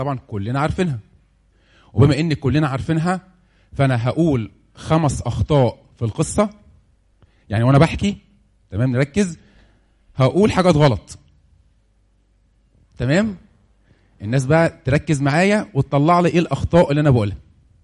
طبعا كلنا عارفينها وبما ان كلنا عارفينها فانا هقول خمس اخطاء في القصه يعني وانا بحكي تمام نركز هقول حاجات غلط تمام الناس بقى تركز معايا وتطلع لي ايه الاخطاء اللي انا بقولها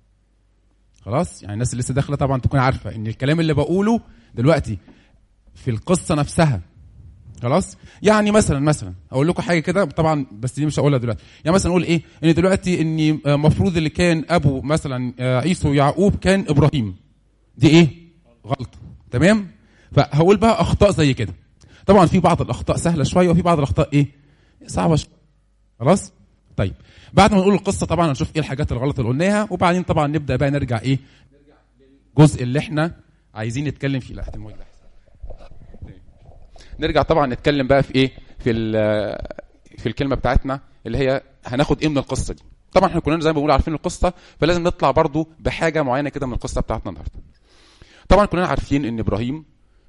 خلاص يعني الناس اللي لسه داخله طبعا تكون عارفه ان الكلام اللي بقوله دلوقتي في القصه نفسها خلاص يعني مثلا مثلا اقول لكم حاجه كده طبعا بس دي مش هقولها دلوقتي يعني مثلا نقول ايه ان دلوقتي ان المفروض اللي كان ابو مثلا آه، عيسو ويعقوب كان ابراهيم دي ايه غلطه تمام فهقول بقى اخطاء زي كده طبعا في بعض الاخطاء سهله شويه وفي بعض الاخطاء ايه صعبه شويه خلاص طيب بعد ما نقول القصه طبعا هنشوف ايه الحاجات الغلط اللي قلناها وبعدين طبعا نبدا بقى نرجع ايه الجزء اللي احنا عايزين نتكلم فيه لا هات الموبايل ده أحسن. نرجع طبعا نتكلم بقى في ايه في ال- في الكلمه بتاعتنا اللي هي هناخد ايه من القصه دي طبعا احنا كلنا زي ما بنقول عارفين القصه فلازم نطلع برضو بحاجه معينه كده من القصه بتاعتنا النهارده طبعا كلنا عارفين ان ابراهيم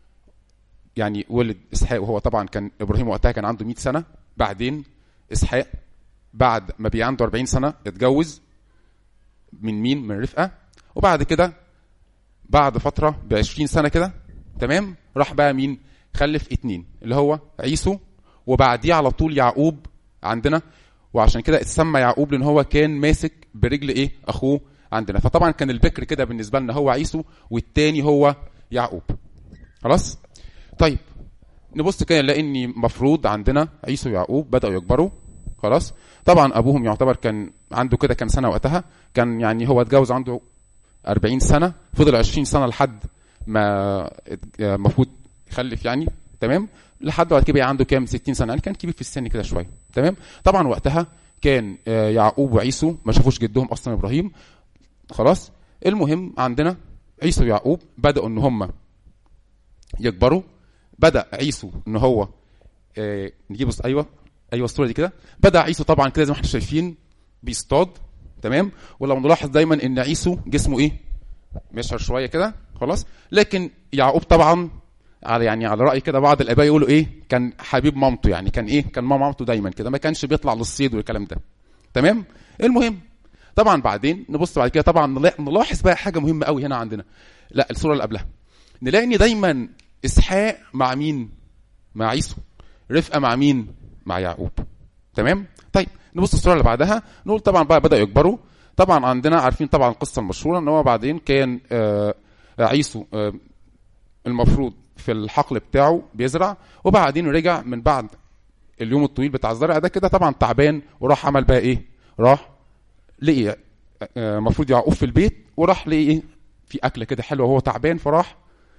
يعني ولد اسحاق وهو طبعا كان ابراهيم وقتها كان عنده 100 سنه بعدين اسحاق بعد ما بقى عنده 40 سنه اتجوز من مين من رفقه وبعد كده بعد فتره ب 20 سنه كده تمام راح بقى مين خلف اتنين اللي هو عيسو وبعديه على طول يعقوب عندنا وعشان كده اتسمى يعقوب لان هو كان ماسك برجل ايه اخوه عندنا فطبعا كان البكر كده بالنسبه لنا هو عيسو والتاني هو يعقوب خلاص طيب نبص كده نلاقي ان مفروض عندنا عيسو ويعقوب بداوا يكبروا خلاص طبعا ابوهم يعتبر كان عنده كده كام سنه وقتها كان يعني هو اتجوز عنده 40 سنه فضل 20 سنه لحد ما المفروض يخلف يعني تمام لحد بعد كده بقى عنده كام 60 سنه يعني كان كبير في السن كده شويه تمام طبعا وقتها كان آه، يعقوب وعيسو ما شافوش جدهم اصلا ابراهيم خلاص المهم عندنا عيسو ويعقوب بداوا ان هم يكبروا بدا عيسو ان هو آه، نجيب بص- ايوه ايوه الصوره دي كده بدا عيسو طبعا كده زي ما احنا شايفين بيصطاد تمام ولو نلاحظ دايما ان عيسو جسمه ايه مشهر شويه كده خلاص لكن يعقوب طبعا على يعني على راي كده بعض الاباء يقولوا ايه كان حبيب مامته يعني كان ايه كان مع مامته دايما كده ما كانش بيطلع للصيد والكلام ده تمام المهم طبعا بعدين نبص بعد كده طبعا نلا- نلاحظ بقى حاجه مهمه قوي هنا عندنا لا الصوره اللي قبلها نلاقي ان دايما اسحاق مع مين مع عيسو رفقه مع مين مع يعقوب تمام طيب نبص الصوره اللي بعدها نقول طبعا بقى بدا يكبروا طبعا عندنا عارفين طبعا القصه المشهوره ان هو بعدين كان آه عيسو آه المفروض في الحقل بتاعه بيزرع وبعدين رجع من بعد اليوم الطويل بتاع الزرع ده كده طبعا تعبان وراح عمل بقى ايه راح لقي آه، المفروض يعقوب في البيت وراح لقي ايه في اكله كده حلوه وهو تعبان فراح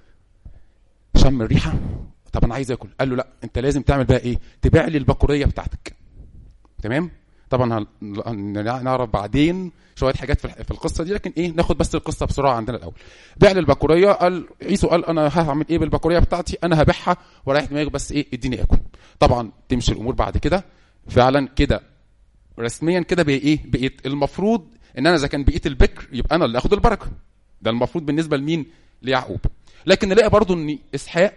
شم الريحه طب انا عايز اكل قال له لا انت لازم تعمل بقى ايه تبيع لي البقوريه بتاعتك تمام طبعا هن- هن- نعرف بعدين شويه حاجات في الح- في القصه دي لكن ايه ناخد بس القصه بسرعه عندنا الاول بيع لي البقوريه قال عيسو قال انا هعمل ايه بالبقوريه بتاعتي انا هبيعها ورايح دماغي بس ايه اديني اكل طبعا تمشي الامور بعد كده فعلا كده رسميا كده بقى ايه بقيت المفروض ان انا اذا كان بقيت البكر يبقى انا اللي اخد البركه ده المفروض بالنسبه لمين ليعقوب لكن نلاقي برضو ان اسحاق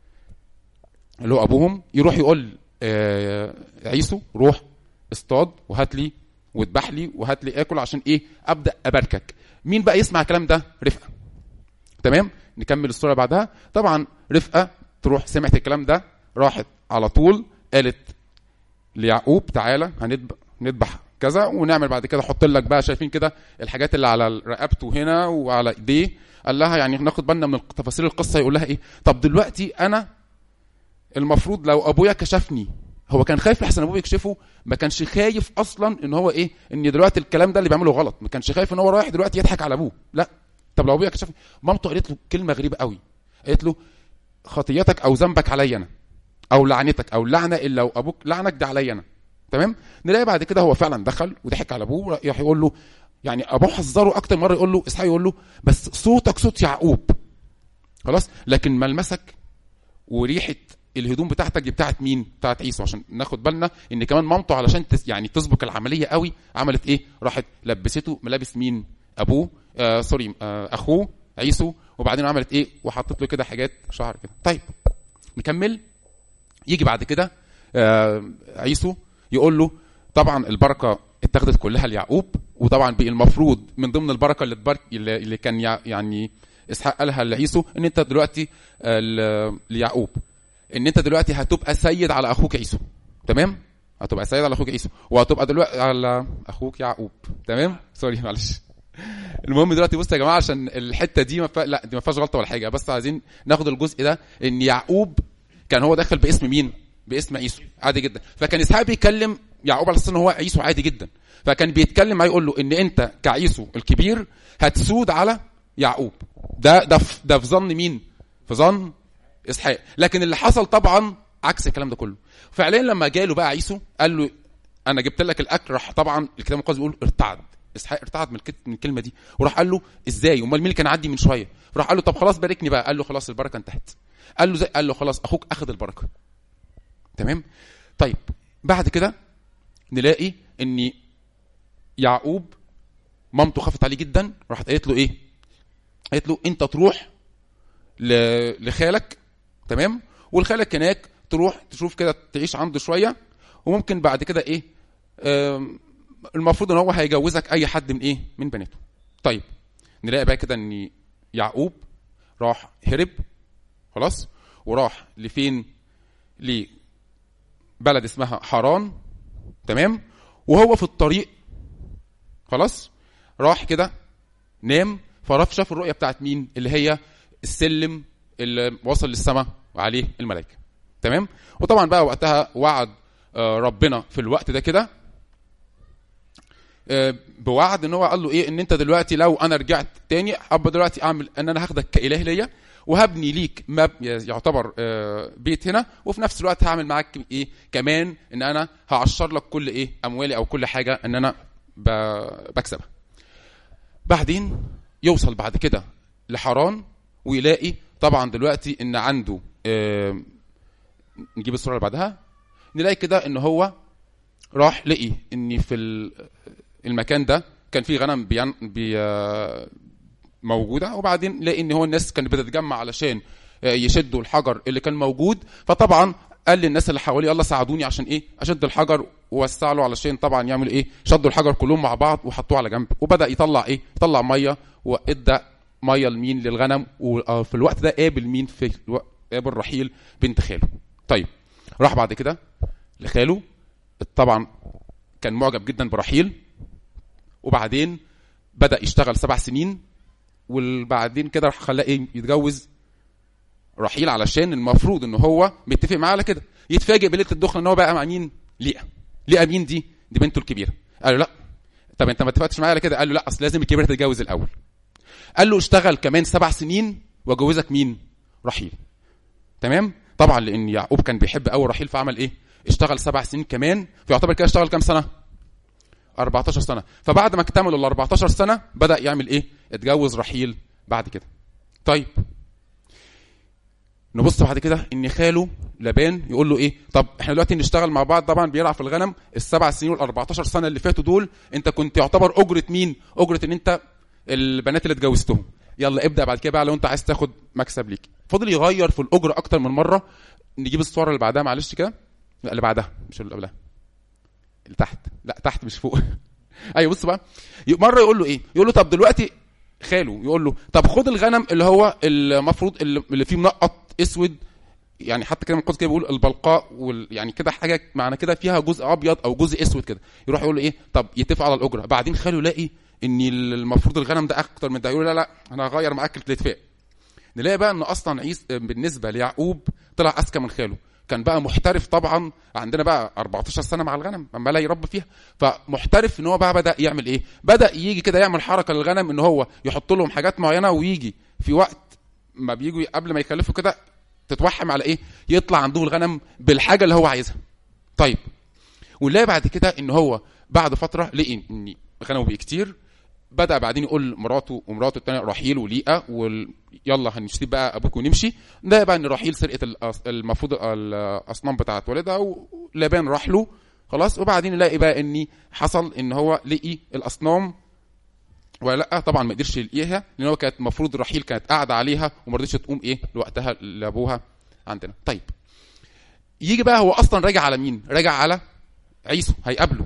اللي هو ابوهم يروح يقول آه عيسو روح اصطاد وهات لي واذبح لي وهات لي اكل عشان ايه ابدا اباركك مين بقى يسمع الكلام ده رفقه تمام نكمل الصوره بعدها طبعا رفقه تروح سمعت الكلام ده راحت على طول قالت ليعقوب تعالى هنذبح نذبح كذا ونعمل بعد كده حط لك بقى شايفين كده الحاجات اللي على رقبته هنا وعلى ايديه قال لها يعني ناخد بالنا من تفاصيل القصه يقول لها ايه طب دلوقتي انا المفروض لو ابويا كشفني هو كان خايف لحسن ابوه يكشفه ما كانش خايف اصلا ان هو ايه ان دلوقتي الكلام ده اللي بيعمله غلط ما كانش خايف ان هو رايح دلوقتي يضحك على ابوه لا طب لو ابويا كشفني مامته قالت له كلمه غريبه قوي قالت له خطيتك او ذنبك عليا انا او لعنتك او لعنه الا لو ابوك لعنك ده عليا انا تمام نلاقي بعد كده هو فعلا دخل وضحك على ابوه راح يقول له يعني ابوه حذره اكتر مره يقول له اسحاق يقول له بس صوتك صوت يعقوب خلاص لكن ملمسك وريحه الهدوم بتاعتك دي بتاعت مين؟ بتاعت عيسو عشان ناخد بالنا ان كمان مامته علشان تس يعني تسبق العمليه قوي عملت ايه؟ راحت لبسته ملابس مين؟ ابوه آه سوري آه اخوه عيسو وبعدين عملت ايه؟ وحطت له كده حاجات شعر كده. طيب نكمل يجي بعد كده آه عيسو يقول له طبعا البركه اتاخدت كلها ليعقوب وطبعا بقى المفروض من ضمن البركه اللي تبارك اللي اللي كان يع- يعني اسحاق قالها لعيسو ان انت دلوقتي آه، ل- ليعقوب ان انت دلوقتي هتبقى سيد على اخوك عيسو تمام هتبقى سيد على اخوك عيسو وهتبقى دلوقتي على اخوك يعقوب تمام سوري معلش المهم دلوقتي بصوا يا جماعه عشان الحته دي ما فيها لا دي ما فيهاش غلطه ولا حاجه بس عايزين ناخد الجزء ده ان يعقوب كان هو داخل باسم مين؟ باسم عيسو عادي جدا فكان اسحاق بيتكلم يعقوب على اساس ان هو عيسو عادي جدا فكان بيتكلم معاه يقول له ان انت كعيسو الكبير هتسود على يعقوب ده ده في ده في ظن مين؟ في ظن اسحاق لكن اللي حصل طبعا عكس الكلام ده كله فعليا لما جاله بقى عيسو قال له انا جبت لك الاكل راح طبعا الكتاب المقدس بيقول ارتعد اسحاق ارتعد من الكت- من الكلمه دي وراح قال له ازاي امال مين اللي كان عدي من شويه راح قال له طب خلاص باركني بقى قال له خلاص البركه انتهت قال له زي قال له خلاص اخوك اخذ البركه تمام طيب بعد كده نلاقي ان يعقوب مامته خافت عليه جدا راحت قالت له ايه قالت له انت تروح ل- لخالك تمام والخالك هناك تروح تشوف كده تعيش عنده شويه وممكن بعد كده ايه آم، المفروض ان هو هيجوزك اي حد من ايه من بناته طيب نلاقي بقى كده ان يعقوب راح هرب خلاص وراح لفين لبلد اسمها حران تمام وهو في الطريق خلاص راح كده نام فراح شاف الرؤيه بتاعت مين اللي هي السلم اللي وصل للسماء وعليه الملائكه تمام وطبعا بقى وقتها وعد آه، ربنا في الوقت ده كده آه، بوعد ان هو قال له ايه ان انت دلوقتي لو انا رجعت تاني ابقى دلوقتي اعمل ان انا هاخدك كاله ليا وهبني ليك مب يعتبر آه، بيت هنا وفي نفس الوقت هعمل معاك ايه كمان ان انا هعشر لك كل ايه اموالي او كل حاجه ان انا ب- بكسبها بعدين يوصل بعد كده لحران ويلاقي طبعا دلوقتي ان عنده آه، نجيب الصوره اللي بعدها نلاقي كده ان هو راح لقي ان في ال- المكان ده كان فيه غنم بين بي آه، موجوده وبعدين لقي ان هو الناس كانت بتتجمع علشان آه، يشدوا الحجر اللي كان موجود فطبعا قال للناس اللي حواليه يلا ساعدوني عشان ايه اشد الحجر ووسع له علشان طبعا يعمل ايه شدوا الحجر كلهم مع بعض وحطوه على جنب وبدا يطلع ايه يطلع ميه وادى ميه لمين للغنم وفي الوقت ده قابل مين في الوقت قابل رحيل بنت خاله طيب راح بعد كده لخاله طبعا كان معجب جدا برحيل وبعدين بدا يشتغل سبع سنين وبعدين كده راح خلاه ايه يتجوز رحيل علشان المفروض ان هو متفق معاه على كده يتفاجئ بليله الدخله ان هو بقى مع مين ليئه ليئه مين دي دي بنته الكبيره قال له لا طب انت ما اتفقتش معايا على كده قال له لا اصل لازم الكبيره تتجوز الاول قال له اشتغل كمان سبع سنين واجوزك مين رحيل تمام طبعا لان يعقوب كان بيحب قوي رحيل فعمل ايه اشتغل سبع سنين كمان فيعتبر كده اشتغل كام سنه 14 سنه فبعد ما اكتملوا ال 14 سنه بدا يعمل ايه اتجوز رحيل بعد كده طيب نبص بعد كده ان خاله لبان يقول له ايه طب احنا دلوقتي نشتغل مع بعض طبعا بيرعى في الغنم السبع سنين وال 14 سنه اللي فاتوا دول انت كنت يعتبر اجره مين اجره ان انت البنات اللي اتجوزتهم يلا ابدا بعد كده بقى لو انت عايز تاخد مكسب ليك فضل يغير في الاجره اكتر من مره نجيب الصوره اللي بعدها معلش كده لا اللي بعدها مش اللي قبلها اللي تحت لا تحت مش فوق ايوه بص بقى مره يقول له ايه يقول له طب دلوقتي خاله يقول له طب خد الغنم اللي هو المفروض اللي اللي فيه منقط اسود يعني حتى كده من القدس كده بيقول البلقاء وال يعني كده حاجه معنى كده فيها جزء ابيض او جزء اسود كده يروح يقول له ايه طب يتفق على الاجره بعدين خاله يلاقي ان المفروض الغنم ده اكتر من ده يقول له لا لا انا هغير معاك الاتفاق نلاقي بقى ان اصلا عيسى بالنسبه ليعقوب طلع اذكى من خاله كان بقى محترف طبعا عندنا بقى 14 سنه مع الغنم عمال يربي فيها فمحترف ان هو بقى بدا يعمل ايه بدا يجي كده يعمل حركه للغنم ان هو يحط لهم حاجات معينه ويجي في وقت ما بيجوا قبل ما يخلفوا كده تتوحم على ايه يطلع عنده الغنم بالحاجه اللي هو عايزها طيب ونلاقي بعد كده ان هو بعد فتره لقي ان غنمه بقى كتير بدا بعدين يقول مراته ومراته الثانيه رحيل وليئه وال... يلا هنسيب بقى ابوك ونمشي ده بقى ان رحيل سرقت الأص... المفروض الاصنام بتاعت والدها ولابان راح له خلاص وبعدين نلاقي بقى ان حصل ان هو لقي الاصنام ولا لا طبعا ما قدرش يلاقيها لان هو كانت المفروض رحيل كانت قاعده عليها وما رضتش تقوم ايه لوقتها لابوها عندنا طيب يجي بقى هو اصلا راجع على مين راجع على عيسو هيقابله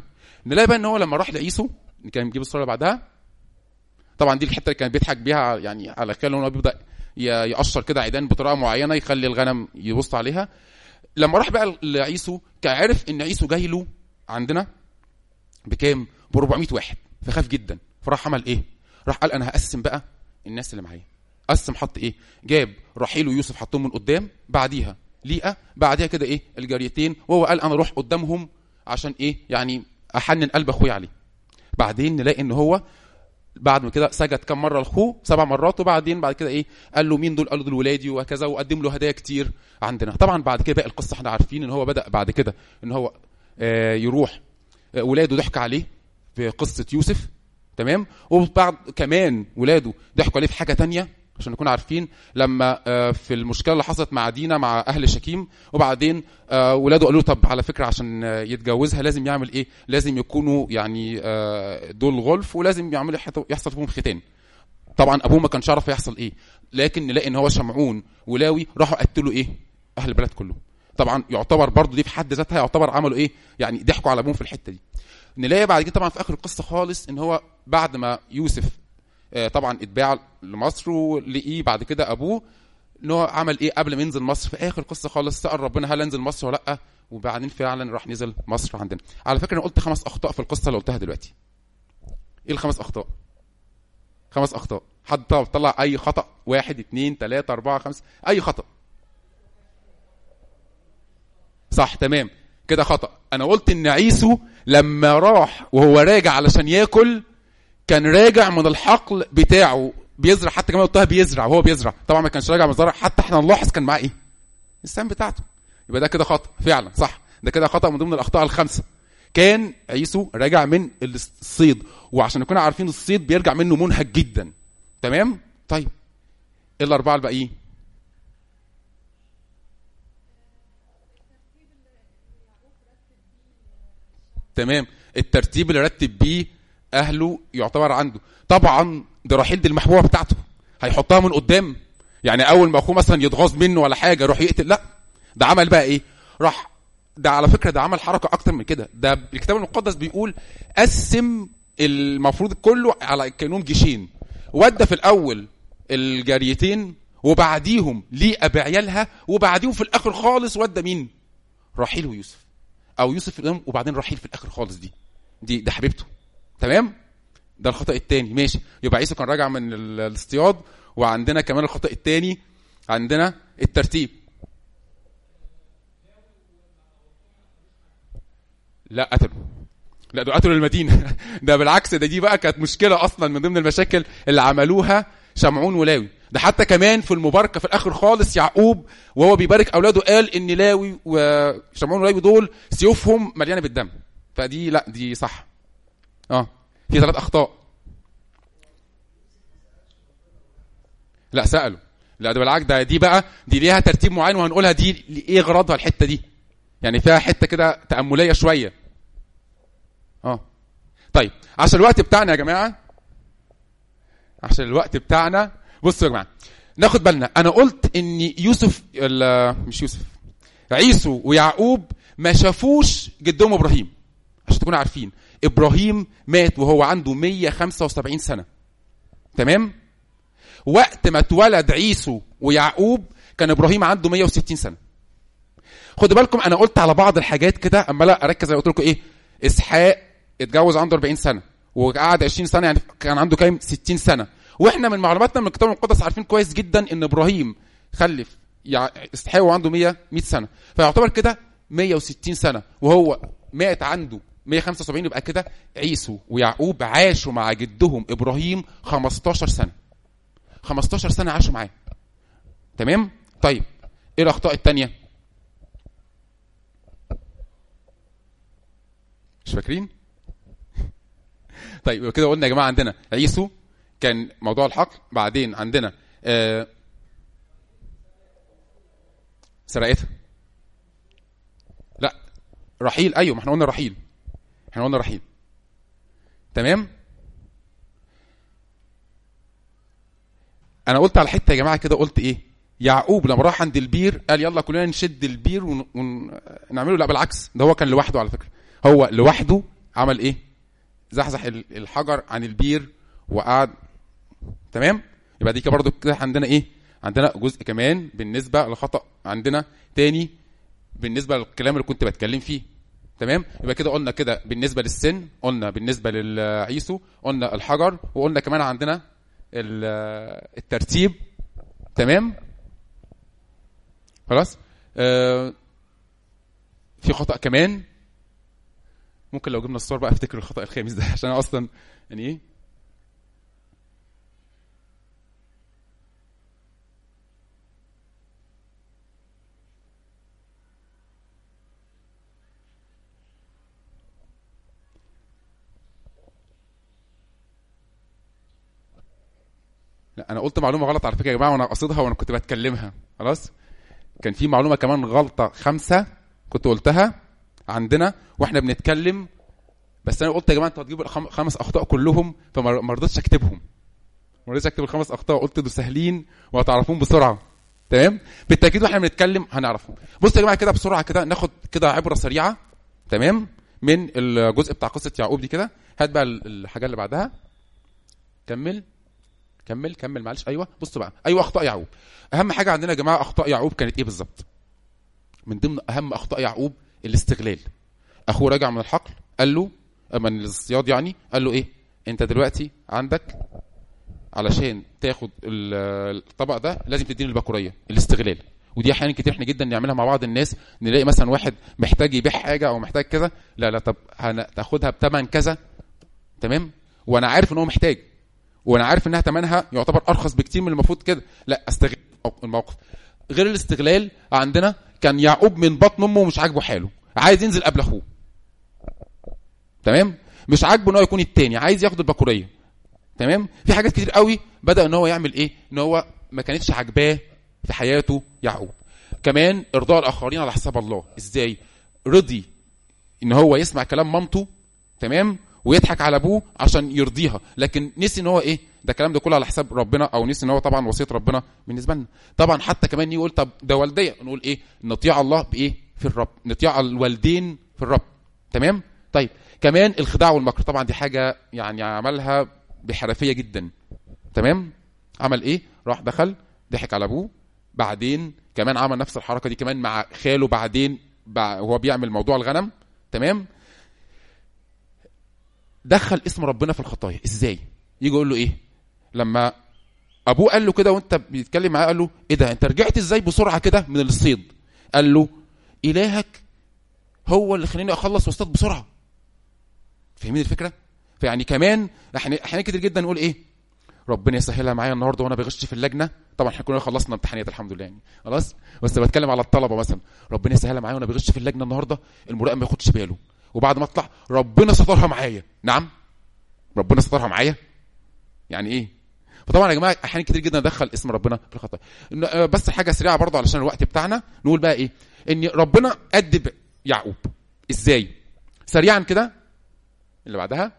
نلاقي بقى ان هو لما راح لعيسو كان بيجيب الصوره اللي بعدها طبعا دي الحته اللي كان بيضحك بيها يعني على خيال ان هو بيبدا ي- يقشر كده عيدان بطريقه معينه يخلي الغنم يبص عليها لما راح بقى لعيسو كان عارف ان عيسو جاي له عندنا بكام ب 400 واحد فخاف جدا فراح عمل ايه راح قال انا هقسم بقى الناس اللي معايا قسم حط ايه جاب رحيل ويوسف حطهم من قدام بعديها ليئه بعديها كده ايه الجاريتين وهو قال انا اروح قدامهم عشان ايه يعني احنن قلب اخويا عليه بعدين نلاقي ان هو بعد ما كده سجد كم مره لاخوه سبع مرات وبعدين بعد كده ايه قال له مين دول قال له دول ولادي وهكذا وقدم له هدايا كتير عندنا طبعا بعد كده باقي القصه احنا عارفين ان هو بدا بعد كده ان هو آه يروح آه ولاده ضحك عليه في قصه يوسف تمام وبعد كمان ولاده ضحكوا عليه في حاجه تانية عشان نكون عارفين لما آه، في المشكله اللي حصلت مع دينا مع اهل شكيم وبعدين آه، ولاده قالوا له طب على فكره عشان آه، يتجوزها لازم يعمل ايه؟ لازم يكونوا يعني آه، دول غلف ولازم يعملوا حت- يحصل فيهم ختان. طبعا ابوه ما كانش عارف يحصل ايه لكن نلاقي ان هو شمعون ولاوي راحوا قتلوا ايه؟ اهل البلد كلهم. طبعا يعتبر برضو دي في حد ذاتها يعتبر عملوا ايه؟ يعني ضحكوا على ابوهم في الحته دي. نلاقي بعد كده طبعا في اخر القصه خالص ان هو بعد ما يوسف آه، طبعا اتباع لمصر ولقيه بعد كده ابوه ان هو عمل ايه قبل ما ينزل مصر في اخر القصه خالص سال ربنا هل انزل مصر ولا لا وبعدين فعلا راح نزل مصر عندنا على فكره انا قلت خمس اخطاء في القصه اللي قلتها دلوقتي ايه الخمس اخطاء خمس اخطاء حد طلع, طلع اي خطا واحد اتنين تلاته اربعه خمسه اي خطا صح تمام كده خطا انا قلت ان عيسو لما راح وهو راجع علشان ياكل كان راجع من الحقل بتاعه بيزرع حتى كمان قلتها بيزرع وهو بيزرع طبعا ما كانش راجع من الزرع حتى احنا نلاحظ كان معاه ايه السام بتاعته يبقى ده كده خطا فعلا صح ده كده خطا من ضمن الاخطاء الخمسه كان عيسو راجع من الصيد وعشان نكون عارفين الصيد بيرجع منه منهك جدا تمام طيب ايه الاربعه الباقيين تمام الترتيب اللي رتب بيه اهله يعتبر عنده طبعا دي رحيل دي المحبوبه بتاعته هيحطها من قدام يعني اول ما اخوه مثلا يتغاظ منه ولا حاجه يروح يقتل لا ده عمل بقى ايه راح ده على فكره ده عمل حركه اكتر من كده ده الكتاب المقدس بيقول قسم المفروض كله على كانهم جيشين ودى في الاول الجاريتين وبعديهم ليئة بعيالها وبعديهم في الاخر خالص ودى مين رحيل ويوسف او يوسف في الأم وبعدين رحيل في الاخر خالص دي دي ده حبيبته تمام ده الخطا الثاني ماشي يبقى عيسى كان راجع من ال- الاصطياد وعندنا كمان الخطا الثاني عندنا الترتيب لا قتلوا لا دول قتلوا المدينه ده بالعكس ده دي بقى كانت مشكله اصلا من ضمن المشاكل اللي عملوها شمعون ولاوي ده حتى كمان في المباركه في الاخر خالص يعقوب وهو بيبارك اولاده قال ان لاوي وشمعون ولاوي دول سيوفهم مليانه بالدم فدي لا دي صح اه في ثلاث اخطاء لا سالوا لا ده بالعكس ده دي بقى دي ليها ترتيب معين وهنقولها دي ايه غرضها الحته دي يعني فيها حته كده تامليه شويه اه طيب عشان الوقت بتاعنا يا جماعه عشان الوقت بتاعنا بصوا يا جماعه ناخد بالنا انا قلت ان يوسف ال- مش يوسف عيسو ويعقوب ما شافوش جدهم ابراهيم عشان تكونوا عارفين ابراهيم مات وهو عنده 175 سنه تمام وقت ما اتولد عيسو ويعقوب كان ابراهيم عنده 160 سنه خدوا بالكم انا قلت على بعض الحاجات كده اما لا اركز انا قلت لكم ايه اسحاق اتجوز عنده 40 سنه وقعد 20 سنه يعني كان عنده كام 60 سنه واحنا من معلوماتنا من الكتاب المقدس عارفين كويس جدا ان ابراهيم خلف يع- اسحاق وعنده 100 100 سنه فيعتبر كده 160 سنه وهو مات عنده 175 يبقى كده عيسو ويعقوب عاشوا مع جدهم ابراهيم 15 سنه 15 سنه عاشوا معاه تمام طيب ايه الاخطاء الثانيه مش فاكرين طيب يبقى كده قلنا يا جماعه عندنا عيسو كان موضوع الحقل بعدين عندنا آه سرقتها لا رحيل ايوه ما احنا قلنا رحيل احنا قلنا رحيل تمام انا قلت على حته يا جماعه كده قلت ايه يعقوب لما راح عند البير قال يلا كلنا نشد البير ونعمله ون... لا بالعكس ده هو كان لوحده على فكره هو لوحده عمل ايه زحزح ال- الحجر عن البير وقعد تمام يبقى دي كده برضو كده عندنا ايه عندنا جزء كمان بالنسبه للخطا عندنا تاني بالنسبه للكلام اللي كنت بتكلم فيه تمام يبقى كده قلنا كده بالنسبه للسن قلنا بالنسبه للعيسو قلنا الحجر وقلنا كمان عندنا ال- الترتيب تمام خلاص آه في خطا كمان ممكن لو جبنا الصور بقى افتكر الخطا الخامس ده عشان انا اصلا يعني ايه لا انا قلت معلومه غلط على فكره يا جماعه وانا قصدها وانا كنت بتكلمها خلاص كان في معلومه كمان غلطه خمسه كنت قلتها عندنا واحنا بنتكلم بس انا قلت يا جماعه انتوا هتجيبوا الخم- خمس اخطاء كلهم فما ما رضيتش اكتبهم ما رضيتش اكتب الخمس اخطاء قلت دول سهلين وهتعرفوهم بسرعه تمام بالتاكيد واحنا بنتكلم هنعرفهم بصوا يا جماعه كده بسرعه كده ناخد كده عبره سريعه تمام من الجزء بتاع قصه يعقوب دي كده هات بقى ال- الحاجه اللي بعدها كمل كمل كمل معلش ايوه بصوا بقى ايوه اخطاء يعقوب اهم حاجه عندنا يا جماعه اخطاء يعقوب كانت ايه بالظبط من ضمن اهم اخطاء يعقوب الاستغلال اخوه راجع من الحقل قال له من الصياد يعني قال له ايه انت دلوقتي عندك علشان تاخد ال- الطبق ده لازم تديني البكوريه الاستغلال ودي احيانا كتير احنا جدا نعملها مع بعض الناس نلاقي مثلا واحد محتاج يبيع حاجه او محتاج كذا لا لا طب هن- تاخدها بثمن كذا تمام وانا عارف ان هو محتاج وانا عارف انها ثمنها يعتبر ارخص بكتير من المفروض كده لا استغل الموقف غير الاستغلال عندنا كان يعقوب من بطن امه مش عاجبه حاله عايز ينزل قبل اخوه تمام مش عاجبه ان هو يكون التاني عايز ياخد البكوريه تمام في حاجات كتير قوي بدا ان هو يعمل ايه ان هو ما كانتش عاجباه في حياته يعقوب كمان ارضاء الاخرين على حساب الله ازاي رضي ان هو يسمع كلام مامته تمام ويضحك على ابوه عشان يرضيها لكن نسي ان هو ايه ده الكلام ده كله على حساب ربنا او نسي ان هو طبعا وصيه ربنا بالنسبه لنا طبعا حتى كمان يقول طب ده والديه نقول ايه نطيع الله بايه في الرب نطيع الوالدين في الرب تمام طيب كمان الخداع والمكر طبعا دي حاجه يعني عملها بحرفيه جدا تمام عمل ايه راح دخل ضحك على ابوه بعدين كمان عمل نفس الحركه دي كمان مع خاله بعدين بع- وهو بيعمل موضوع الغنم تمام دخل اسم ربنا في الخطايا ازاي يجي يقول له ايه لما ابوه قال له كده وانت بيتكلم معاه قال له ايه ده انت رجعت ازاي بسرعه كده من الصيد قال له الهك هو اللي خليني اخلص واصطاد بسرعه فاهمين الفكره فيعني كمان احنا احيانا كتير جدا نقول ايه ربنا يسهلها معايا النهارده وانا بغش في اللجنه طبعا احنا كنا خلصنا امتحانات الحمد لله يعني خلاص بس بتكلم على الطلبه مثلا ربنا يسهلها معايا وانا بغش في اللجنه النهارده المراقب ما ياخدش باله وبعد ما اطلع ربنا سترها معايا نعم ربنا سترها معايا يعني ايه فطبعا يا جماعه احيانا كتير جدا ندخل اسم ربنا في الخطا إن- آه، بس حاجه سريعه برضه علشان الوقت بتاعنا نقول بقى ايه ان ربنا ادب يعقوب ازاي سريعا كده اللي بعدها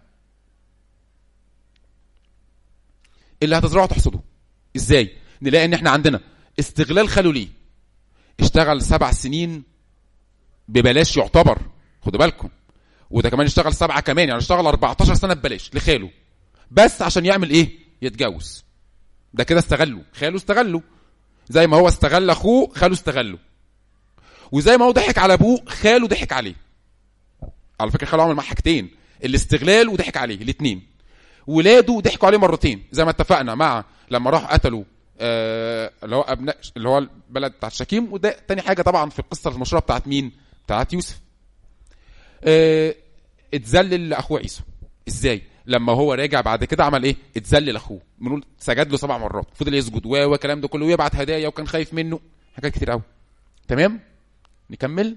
اللي هتزرعه تحصده ازاي نلاقي ان احنا عندنا استغلال خاله ليه اشتغل سبع سنين ببلاش يعتبر خدوا بالكم وده كمان اشتغل سبعه كمان يعني اشتغل 14 سنه ببلاش لخاله بس عشان يعمل ايه يتجوز ده كده استغله خاله استغله زي ما هو استغل اخوه خاله استغله وزي ما هو ضحك على ابوه خاله ضحك عليه على فكره خاله عمل معاه حاجتين الاستغلال وضحك عليه الاثنين ولاده ضحكوا عليه مرتين زي ما اتفقنا مع لما راح قتلوا آه اللي هو ابناء اللي هو البلد بتاعت شكيم وده تاني حاجه طبعا في القصه المشهوره بتاعت مين؟ بتاعت يوسف. آه اتذلل لاخوه عيسو ازاي؟ لما هو راجع بعد كده عمل ايه؟ اتذلل لاخوه بنقول سجد له سبع مرات فضل يسجد و والكلام ده كله ويبعت هدايا وكان خايف منه حاجات كتير قوي. تمام؟ نكمل؟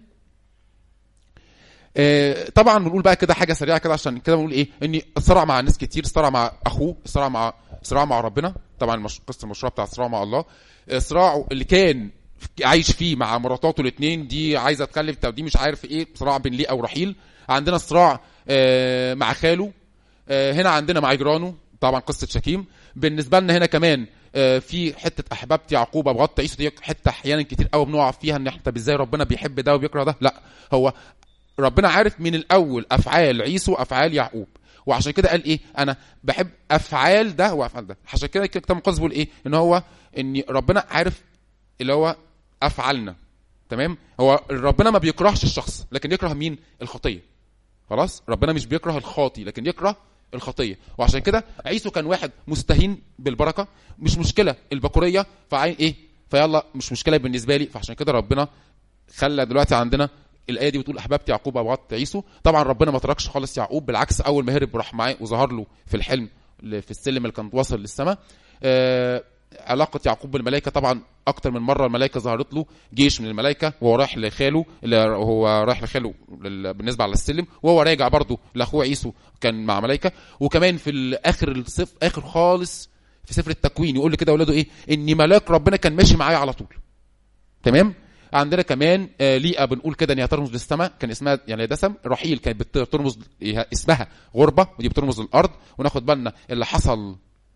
آه، طبعا بنقول بقى كده حاجه سريعه كده عشان كده بنقول ايه ان الصراع مع ناس كتير الصراع مع اخوه الصراع مع صراع مع ربنا طبعا المش... قصه المشروع بتاع الصراع مع الله الصراع اللي كان عايش فيه مع مراتاته الاثنين دي عايزه تكلف طب دي مش عارف ايه صراع بين ليه او رحيل عندنا صراع آه، مع خاله آه، هنا عندنا مع جيرانه طبعا قصه شكيم بالنسبه لنا هنا كمان آه، في حته احببت يعقوب ابغضت عيسو دي حته احيانا كتير قوي بنقع فيها ان احنا طب ازاي ربنا بيحب ده وبيكره ده لا هو ربنا عارف من الاول افعال عيسو وافعال يعقوب وعشان كده قال ايه انا بحب افعال ده وافعال ده عشان كده الكتاب المقدس بيقول ايه ان هو ان ربنا عارف اللي هو افعالنا تمام هو ربنا ما بيكرهش الشخص لكن يكره مين الخطيه خلاص ربنا مش بيكره الخاطي لكن يكره الخطيه وعشان كده عيسو كان واحد مستهين بالبركه مش مشكله البكوريه فعين ايه فيلا مش مشكله بالنسبه لي فعشان كده ربنا خلى دلوقتي عندنا الايه دي بتقول احببت يعقوب ابغضت عيسو طبعا ربنا ما تركش خالص يعقوب بالعكس اول ما هرب راح معاه وظهر له في الحلم اللي في السلم اللي كان واصل للسماء آه علاقة يعقوب بالملائكة طبعا أكتر من مرة الملائكة ظهرت له جيش من الملائكة وهو رايح لخاله اللي هو رايح لخاله لل- بالنسبة على السلم وهو راجع برضه لأخوه عيسو كان مع ملائكة وكمان في الآخر الصف آخر خالص في سفر التكوين يقول كده أولاده إيه إن ملاك ربنا كان ماشي معايا على طول تمام عندنا كمان آه، ليئة بنقول كده ان هي ترمز للسماء كان اسمها يعني دسم رحيل كانت بت- بترمز اسمها غربة ودي بترمز للأرض وناخد بالنا اللي حصل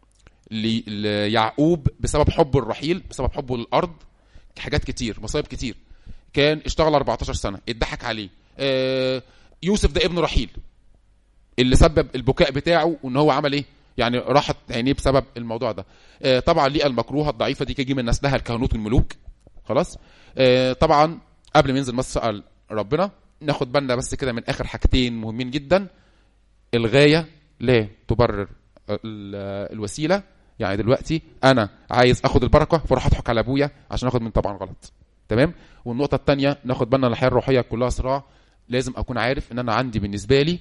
ل- ليعقوب بسبب حبه الرحيل بسبب حبه للأرض حاجات كتير مصايب كتير كان اشتغل 14 سنة اتضحك عليه آه، يوسف ده ابن رحيل اللي سبب البكاء بتاعه وان هو عمل ايه يعني راحت عينيه بسبب الموضوع ده آه، طبعا ليئة المكروهة الضعيفة دي كان يجي من نسلها الكهنوت والملوك خلاص آه، طبعا قبل ما ينزل مسأل ربنا ناخد بالنا بس كده من اخر حاجتين مهمين جدا الغايه لا تبرر ال- الوسيله يعني دلوقتي انا عايز اخد البركه فاروح اضحك على ابويا عشان اخد من طبعا غلط تمام والنقطه الثانيه ناخد بالنا الحياه الروحيه كلها صراع لازم اكون عارف ان انا عندي بالنسبه لي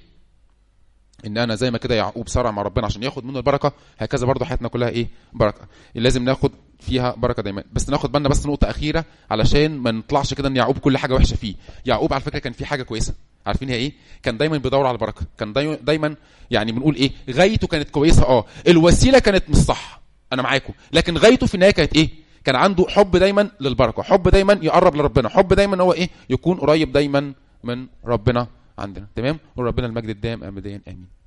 ان انا زي ما كده يعقوب صارع مع ربنا عشان ياخد منه البركه هكذا برضو حياتنا كلها ايه بركه لازم ناخد فيها بركه دايما بس ناخد بالنا بس نقطه اخيره علشان ما نطلعش كده ان يعقوب كل حاجه وحشه فيه يعقوب على فكره كان في حاجه كويسه عارفين هي ايه كان دايما بيدور على البركه كان دايما دايما يعني بنقول ايه غايته كانت كويسه اه الوسيله كانت مش صح انا معاكم لكن غايته في النهايه كانت ايه كان عنده حب دايما للبركه حب دايما يقرب لربنا حب دايما هو ايه يكون قريب دايما من ربنا عندنا تمام وربنا المجد الدائم ابديا امين